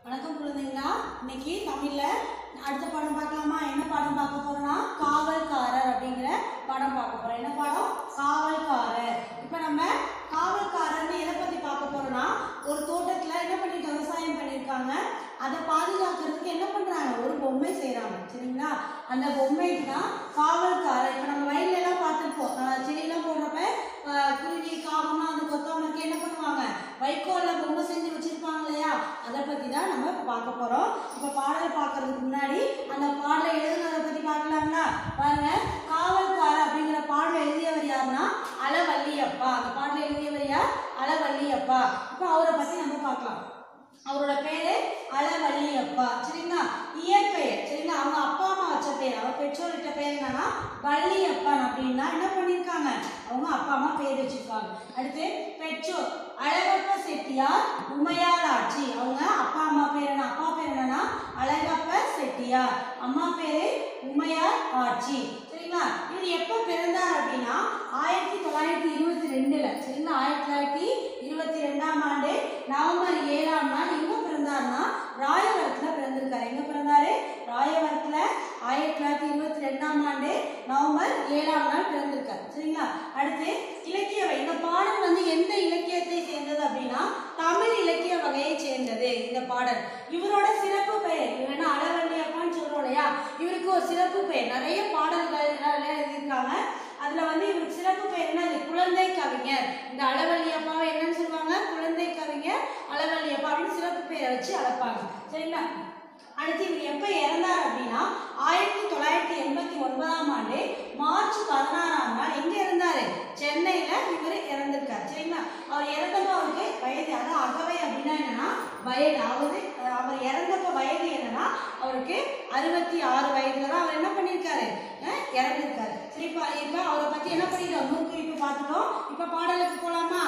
வணக்கம் குழந்தைங்களா இன்னைக்கு தமிழ்ல அடுத்த பாடம் பார்க்கலாமா என்ன பாடம் பார்க்க போறோம்னா காவல்காரர் அப்படிங்கிற பாடம் பார்க்க போறோம் என்ன பாடம் காவல்காரர் இப்போ நம்ம காவல்காரர்னு எதை பத்தி பார்க்க போறோம்னா ஒரு தோட்டத்துல என்ன பண்ணிட்டு விவசாயம் பண்ணியிருக்காங்க அதை பாதுகாக்கிறதுக்கு என்ன பண்றாங்க ஒரு பொம்மை செய்றாங்க சரிங்களா அந்த பொம்மைக்கு தான் காவல்காரர் இப்போ நம்ம வயல்ல எல்லாம் பார்த்துருப்போம் அஹ் செடியெல்லாம் போடுறப்ப அஹ் குருவி காகம்லாம் வந்து கொத்தாம இருக்க என்ன பண்ணுவாங்க வைக்கோல்ல பொம்மை செஞ்சு வச்சிருப்பாங்க இல்லையா அதை பத்தி தான் நம்ம இப்ப பார்க்க போறோம் இப்ப பாடல் பார்க்கறதுக்கு முன்னாடி அந்த பாடலை எழுதுனதை பத்தி பார்க்கலாங்களா பாருங்க காவல்காரர் அப்படிங்கிற பாடலை எழுதியவர் யாருன்னா அளவல்லியப்பா அந்த பாடலை எழுதியவர் யார் அளவல்லியப்பா இப்போ அவரை பத்தி நம்ம பார்க்கலாம் அவரோட பேரு அளவல்லியப்பா சரிங்களா இயற்பெயர் சரிங்களா அவங்க அப்பா அம்மா வச்ச பேர் அவர் பெற்றோர்கிட்ட பேர் என்னன்னா வள்ளியப்பன் அப்படின்னா என்ன பண்ணியிருக்காங்க அவங்க அப்பா அம்மா பேர் வச்சிருக்காங்க அடுத்து பெற்றோர் அழகப்ப செட்டியார் உமையார் ஆட்சி அவங்க அப்பா அம்மா பேர் என்ன அப்பா பேர் என்னன்னா அழகப்ப செட்டியார் அம்மா பேரு உமையார் ஆட்சி சரிங்களா இவர் எப்போ பிறந்தார் அப்படின்னா ஆயிரத்தி தொள்ளாயிரத்தி இருபத்தி ரெண்டுல சரிங்களா ஆயிரத்தி தொள்ளாயிரத்தி இருபத்தி ரெண்டாம் ஆண்டு நவம்பர் ஏழாம் நாள் எங்க பிறந்தார்னா ராயவரத்துல பிறந்திருக்காரு எங்க பிறந்தாரு ராயவரத்துல ஆயிரத்தி தொள்ளாயிரத்தி இருபத்தி ரெண்டாம் ஆண்டு நவம்பர் ஏழாம் நாள் பிறந்திருக்காரு சரிங்களா அடுத்து இலக்கிய வகை இந்த பாடல் வந்து எந்த இலக்கியத்தை சேர்ந்தது அப்படின்னா தமிழ் இலக்கிய வகையை சேர்ந்தது இந்த பாடல் இவரோட சிறப்பு பெயர் இவர் என்ன அளவல்லியப்பான்னு சொல்றோம் இல்லையா இவருக்கு ஒரு சிறப்பு பெயர் நிறைய பாடல்கள் எல்லாம் எழுதியிருக்காங்க அதுல வந்து இவருக்கு சிறப்பு பெயர் என்னது குழந்தை கவிஞர் இந்த அளவல்லியப்பாவை என்னன்னு சொல்லுவாங்க குழந்தை கவிஞர் அளவல்லியப்பா அப்படின்னு சிறப்பு பெயரை வச்சு அழைப்பாங்க சரிங்களா அடுத்து இவர் எப்ப இறந்தார் அப்படின்னா ஆயிரத்தி தொள்ளாயிரத்தி எண்பத்தி ஒன்பதாம் ஆண்டு மார்ச் பதினாறாம் நாள் எங்க இருந்தாரு சென்னையில இவர் இறந்திருக்காரு சரிங்களா அவர் இறந்தப்போ அவருக்கு வயது அதாவது அகவை அப்படின்னா என்னன்னா வயது அதாவது அஹ், அவர் இறந்தப்ப வயது என்னன்னா அவருக்கு அறுபத்தி ஆறு வயதுல தான் அவர் என்ன பண்ணியிருக்காரு அஹ், இறந்திருக்காரு சரி இப்போ இப்போ அவரை பத்தி என்ன பண்ணிட்டோம் நூற்குறிப்பு பார்த்துட்டோம் இப்போ பாடலுக்கு போலாமா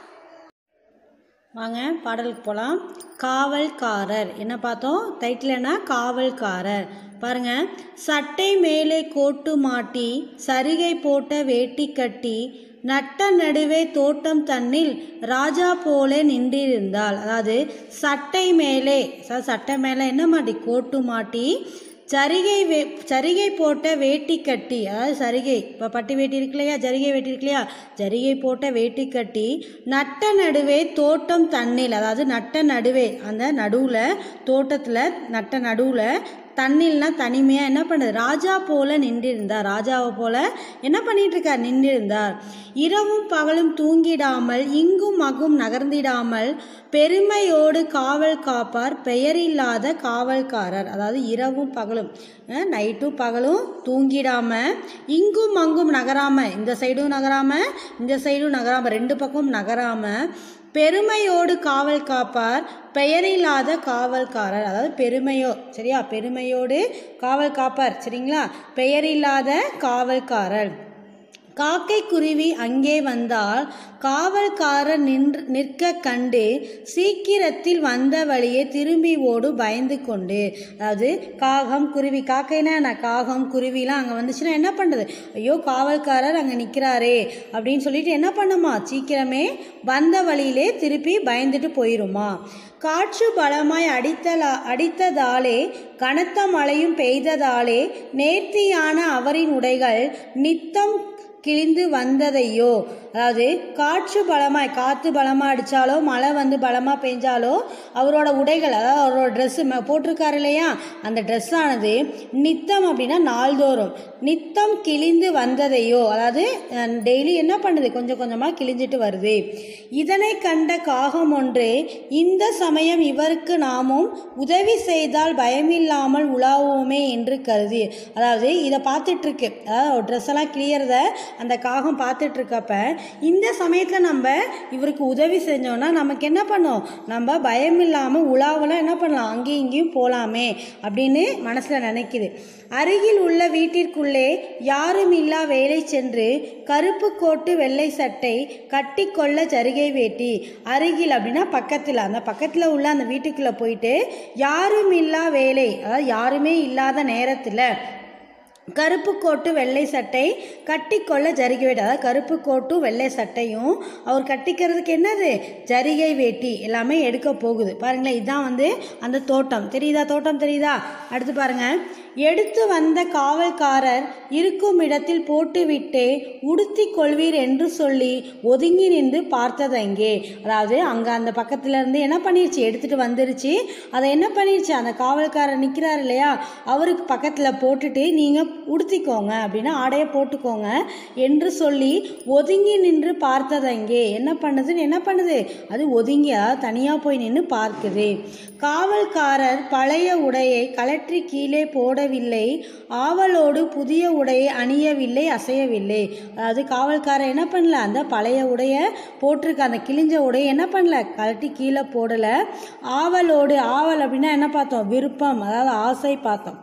வாங்க பாடலுக்கு போகலாம் காவல்காரர் என்ன பார்த்தோம் டைட்டில் என்ன காவல்காரர் பாருங்க சட்டை மேலே கோட்டு மாட்டி சரிகை போட்ட வேட்டி கட்டி நட்ட நடுவே தோட்டம் தன்னில் ராஜா போல நின்றிருந்தாள் அதாவது சட்டை மேலே அதாவது சட்டை மேலே என்ன மாட்டி கோட்டு மாட்டி சரிகை வே சரிகை போட்ட வேட்டி கட்டி அதாவது சரிகை இப்போ பட்டு வேட்டி இருக்கு இல்லையா ஜரிகை வேட்டி இருக்கு இல்லையா ஜரிகை போட்ட வேட்டி கட்டி நட்ட நடுவே தோட்டம் தண்ணில் அதாவது நட்ட நடுவே அந்த நடுவில் தோட்டத்தில் நட்ட நடுவில் தண்ணில்னா தனிமையாக என்ன பண்ணுது ராஜா போல நின்றிருந்தார் ராஜாவை போல என்ன பண்ணிட்டு இருக்கார் நின்றிருந்தார் இரவும் பகலும் தூங்கிடாமல் இங்கும் அங்கும் நகர்ந்திடாமல் பெருமையோடு காவல் காப்பார் பெயரில்லாத காவல்காரர் அதாவது இரவும் பகலும் அஹ், நைட்டும் பகலும் தூங்கிடாம இங்கும் அங்கும் நகராம இந்த சைடும் நகராம இந்த சைடும் நகராம ரெண்டு பக்கமும் நகராம பெருமையோடு காவல் காப்பார் பெயரில்லாத காவல்காரர் அதாவது பெருமையோ சரியா பெருமையோடு காவல் காப்பார் சரிங்களா பெயரில்லாத காவல்காரர் காக்கை குருவி அங்கே வந்தால் காவல்காரர் நின்று நிற்க கண்டு சீக்கிரத்தில் வந்த வழியே திரும்பி ஓடு பயந்து கொண்டு அதாவது காகம் குருவி காக்கைனா என்ன காகம் குருவிலாம் அங்கே வந்துச்சுன்னா என்ன பண்ணுறது ஐயோ காவல்காரர் அங்கே நிற்கிறாரே அப்படின்னு சொல்லிட்டு என்ன பண்ணுமா சீக்கிரமே வந்த வழியிலே திருப்பி பயந்துட்டு போயிருமா காற்று பலமாய் அடித்தலா அடித்ததாலே கனத்த மழையும் பெய்ததாலே நேர்த்தியான அவரின் உடைகள் நித்தம் கிழிந்து வந்ததையோ அதாவது காற்று பலமாய் காற்று பலமாக அடித்தாலோ மழை வந்து பலமாக பெஞ்சாலோ அவரோட உடைகள் அதாவது அவரோட ட்ரெஸ்ஸு போட்டிருக்காரு இல்லையா அந்த ட்ரெஸ் ஆனது நித்தம் அப்படின்னா நாள்தோறும் நித்தம் கிழிந்து வந்ததையோ அதாவது டெய்லி என்ன பண்ணுது கொஞ்சம் கொஞ்சமாக கிழிஞ்சிட்டு வருது இதனை கண்ட காகம் ஒன்று இந்த சமயம் இவருக்கு நாமும் உதவி செய்தால் பயமில்லாமல் உலாவுவோமே என்று கருதி அதாவது இதை பார்த்துட்டு இருக்கு அதாவது ட்ரெஸ் எல்லாம் கிளியறத அந்த காகம் பார்த்துட்டு இருக்கப்ப இந்த சமயத்தில் நம்ம இவருக்கு உதவி செஞ்சோம்னா நமக்கு என்ன பண்ணோம் நம்ம பயம் இல்லாமல் உலாவெல்லாம் என்ன பண்ணலாம் அங்கேயும் இங்கேயும் போகலாமே அப்படின்னு மனசில் நினைக்குது அருகில் உள்ள வீட்டிற்குள்ளே யாரும் இல்லா வேலை சென்று கருப்பு கோட்டு வெள்ளை சட்டை கட்டிக்கொள்ள ஜரிகை வேட்டி அருகில் அப்படின்னா பக்கத்தில் அந்த பக்கத்தில் உள்ள அந்த வீட்டுக்குள்ளே போயிட்டு யாரும் இல்லா வேலை அதாவது யாருமே இல்லாத நேரத்தில் கருப்பு கோட்டு வெள்ளை சட்டை கட்டிக்கொள்ள ஜரிகை வேட்டி அதாவது கருப்பு கோட்டும் வெள்ளை சட்டையும் அவர் கட்டிக்கிறதுக்கு என்னது ஜரிகை வேட்டி எல்லாமே எடுக்க போகுது பாருங்களேன் இதுதான் வந்து அந்த தோட்டம் தெரியுதா தோட்டம் தெரியுதா அடுத்து பாருங்க எடுத்து வந்த காவல்காரர் இருக்கும் இடத்தில் போட்டுவிட்டு உடுத்தி கொள்வீர் என்று சொல்லி ஒதுங்கி நின்று பார்த்ததங்கே அதாவது அங்கே அந்த பக்கத்துல இருந்து என்ன பண்ணிருச்சு எடுத்துட்டு வந்துருச்சு அதை என்ன பண்ணிருச்சு அந்த காவல்காரர் நிற்கிறார் இல்லையா அவருக்கு பக்கத்தில் போட்டுட்டு நீங்கள் உடுத்திக்கோங்க அப்படின்னா ஆடையை போட்டுக்கோங்க என்று சொல்லி ஒதுங்கி நின்று பார்த்ததங்கே என்ன பண்ணுதுன்னு என்ன பண்ணுது அது ஒதுங்கி அதாவது தனியாக போய் நின்று பார்க்குது காவல்காரர் பழைய உடையை கலற்றி கீழே போடவில்லை ஆவலோடு புதிய உடையை அணியவில்லை அசையவில்லை அதாவது காவல்காரர் என்ன பண்ணல அந்த பழைய உடையை போட்டிருக்க அந்த கிழிஞ்ச உடையை என்ன பண்ணல கழட்டி கீழே போடலை ஆவலோடு ஆவல் அப்படின்னா என்ன பார்த்தோம் விருப்பம் அதாவது ஆசை பார்த்தோம்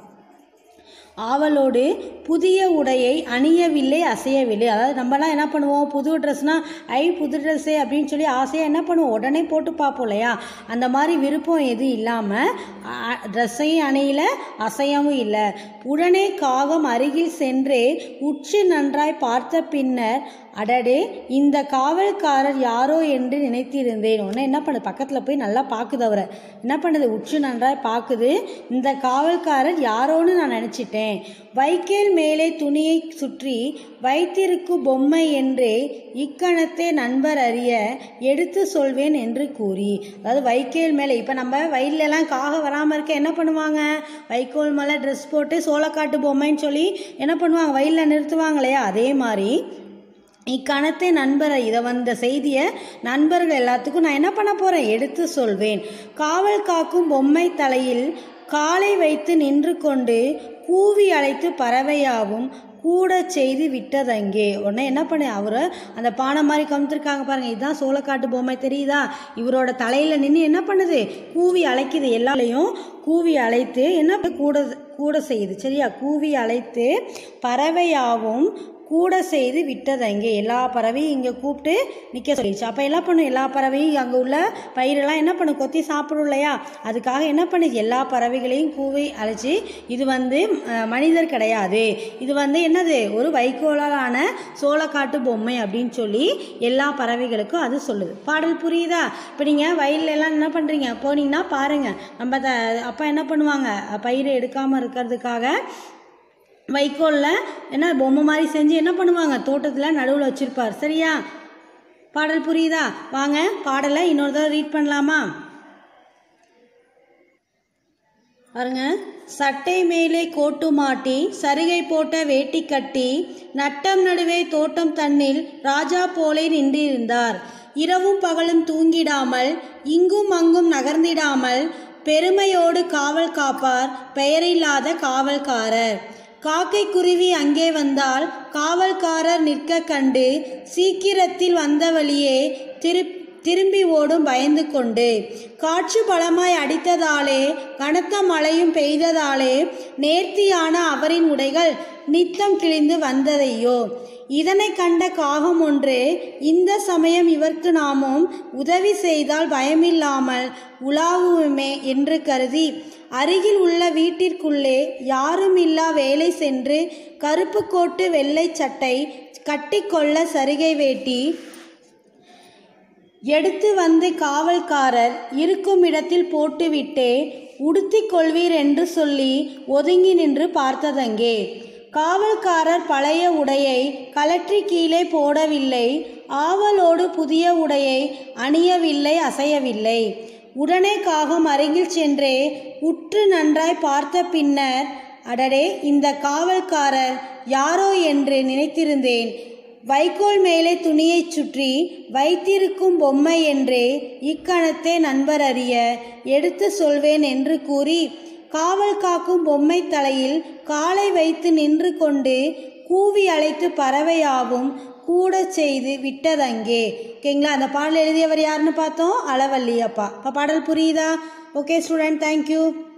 ஆவலோடு புதிய உடையை அணியவில்லை அசையவில்லை அதாவது நம்மலாம் என்ன பண்ணுவோம் புது ட்ரெஸ்னால் ஐ புது ட்ரெஸ்ஸே அப்படின்னு சொல்லி ஆசையாக என்ன பண்ணுவோம் உடனே போட்டு பார்ப்போம் இல்லையா அந்த மாதிரி விருப்பம் எதுவும் இல்லாமல் ட்ரெஸ்ஸையும் அணியல அசையவும் இல்லை உடனே காகம் அருகில் சென்று உச்சி நன்றாய் பார்த்த பின்னர் அடடே இந்த காவல்காரர் யாரோ என்று நினைத்திருந்தேன் உடனே என்ன பண்ணுது பக்கத்தில் போய் நல்லா பார்க்குது அவரை என்ன பண்ணுது உச்சி நன்றாய் பார்க்குது இந்த காவல்காரர் யாரோன்னு நான் நினச்சிட்டேன் வைக்கேல் மேலே துணியை சுற்றி வைத்திருக்கும் பொம்மை என்றே இக்கணத்தே நண்பர் அறிய எடுத்து சொல்வேன் என்று கூறி அதாவது வைக்கேல் மேலே இப்போ நம்ம வயல்லலாம் காக வராமல் இருக்க என்ன பண்ணுவாங்க வைக்கோல் மேலே ட்ரெஸ் போட்டு சோளக்காட்டு பொம்மைன்னு சொல்லி என்ன பண்ணுவாங்க வயலில் நிறுத்துவாங்க இல்லையா அதே மாதிரி இக்கணத்தை நண்பரை இதை வந்த செய்தியை நண்பர்கள் எல்லாத்துக்கும் நான் என்ன பண்ண போகிறேன் எடுத்து சொல்வேன் காவல் காக்கும் பொம்மை தலையில் காலை வைத்து நின்று கொண்டு கூவி அழைத்து பறவையாவும் கூட செய்து விட்டதங்கே உடனே என்ன பண்ணு அவரை அந்த பானை மாதிரி கமுத்திருக்காங்க பாருங்க இதுதான் சோளக்காட்டு பொம்மை தெரியுதா இவரோட தலையில் நின்று என்ன பண்ணுது கூவி அழைக்குது எல்லாரையும் கூவி அழைத்து என்ன கூட கூட செய்யுது சரியா கூவி அழைத்து பறவையாவும் கூட செய்து விட்டதங்கே எல்லா பறவையும் இங்கே கூப்பிட்டு நிற்க சொல்லிடுச்சு அப்போ என்ன பண்ணும் எல்லா பறவையும் அங்கே உள்ள பயிரெல்லாம் என்ன பண்ணும் கொத்தி சாப்பிடும் இல்லையா அதுக்காக என்ன பண்ணுச்சு எல்லா பறவைகளையும் கூவி அழைச்சி இது வந்து அஹ், மனிதர் கிடையாது இது வந்து என்னது ஒரு வைக்கோலான சோளக்காட்டு பொம்மை அப்படின்னு சொல்லி எல்லா பறவைகளுக்கும் அது சொல்லுது பாடல் புரியுதா இப்போ நீங்கள் வயல்ல எல்லாம் என்ன பண்ணுறீங்க போனீங்கன்னா பாருங்கள் நம்ம த அப்பா என்ன பண்ணுவாங்க பயிரை எடுக்காமல் இருக்கிறதுக்காக வைக்கோலில் என்ன பொம்மை மாதிரி செஞ்சு என்ன பண்ணுவாங்க தோட்டத்தில் நடுவில் வச்சுருப்பார் சரியா பாடல் புரியுதா வாங்க பாடலை இன்னொரு தடவை ரீட் பண்ணலாமா பாருங்க சட்டை மேலே கோட்டு மாட்டி சரிகை போட்ட வேட்டி கட்டி நட்டம் நடுவே தோட்டம் தன்னில் ராஜா போலே நின்றிருந்தார் இரவும் பகலும் தூங்கிடாமல் இங்கும் அங்கும் நகர்ந்திடாமல் பெருமையோடு காவல் காப்பார் பெயரில்லாத காவல்காரர் காக்கை குருவி அங்கே வந்தால் காவல்காரர் நிற்க கண்டு சீக்கிரத்தில் வந்த வழியே திரு திரும்பி ஓடும் பயந்து கொண்டு காற்று பலமாய் அடித்ததாலே கனத்த மழையும் பெய்ததாலே நேர்த்தியான அவரின் உடைகள் நித்தம் கிழிந்து வந்ததையோ இதனை கண்ட காகம் ஒன்று இந்த சமயம் இவர்க்கு நாமும் உதவி செய்தால் பயமில்லாமல் உலாவுமே என்று கருதி அருகில் உள்ள வீட்டிற்குள்ளே யாருமில்லா வேலை சென்று கருப்பு கோட்டு வெள்ளை சட்டை கட்டிக்கொள்ள சரிகை வேட்டி எடுத்து வந்து காவல்காரர் இருக்கும் இடத்தில் போட்டுவிட்டே உடுத்திக் கொள்வீர் என்று சொல்லி ஒதுங்கி நின்று பார்த்ததங்கே காவல்காரர் பழைய உடையை கலற்றி கீழே போடவில்லை ஆவலோடு புதிய உடையை அணியவில்லை அசையவில்லை உடனே காகம் அருகில் சென்றே உற்று நன்றாய் பார்த்த பின்னர் அடடே இந்த காவல்காரர் யாரோ என்று நினைத்திருந்தேன் வைக்கோல் மேலே துணியைச் சுற்றி வைத்திருக்கும் பொம்மை என்றே இக்கணத்தே நண்பர் அறிய எடுத்து சொல்வேன் என்று கூறி காவல் காக்கும் பொம்மை தலையில் காலை வைத்து நின்று கொண்டு கூவி அழைத்து பறவையாவும் கூட செய்து விட்டதங்கே ஓகேங்களா அந்த பாடல் எழுதியவர் யாருன்னு பார்த்தோம் அளவல்லி அப்பா இப்போ பாடல் புரியுதா ஓகே ஸ்டூடெண்ட் தேங்க்யூ